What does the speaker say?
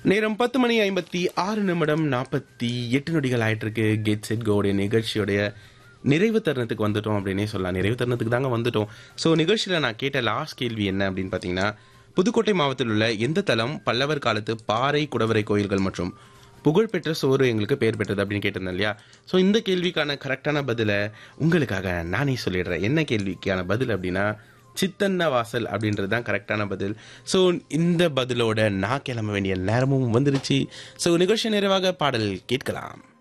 நேரம் பத்து மணி ஐம்பத்தி ஆறு நிமிடம் நாற்பத்தி எட்டு நொடிகள் ஆயிட்டு இருக்கு கெட் செட் கோடைய நிகழ்ச்சியுடைய நிறைவு தருணத்துக்கு வந்துட்டோம் அப்படின்னே சொல்லலாம் நிறைவு தருணத்துக்கு தாங்க வந்துட்டோம் ஸோ நிகழ்ச்சியில் நான் கேட்ட லாஸ்ட் கேள்வி என்ன அப்படின்னு பார்த்தீங்கன்னா புதுக்கோட்டை மாவட்டத்தில் உள்ள எந்த தலம் பல்லவர் காலத்து பாறை குடவரை கோயில்கள் மற்றும் புகழ்பெற்ற சோறு எங்களுக்கு பெயர் பெற்றது அப்படின்னு கேட்டிருந்தேன் இல்லையா ஸோ இந்த கேள்விக்கான கரெக்டான பதிலை உங்களுக்காக நானே சொல்லிடுறேன் என்ன கேள்விக்கான பதில் அப்படின்னா சித்தன்ன வாசல் அப்படின்றது தான் கரெக்டான பதில் ஸோ இந்த பதிலோட நான் கிளம்ப வேண்டிய நேரமும் வந்துருச்சு ஸோ நிகழ்ச்சி நிறைவாக பாடல் கேட்கலாம்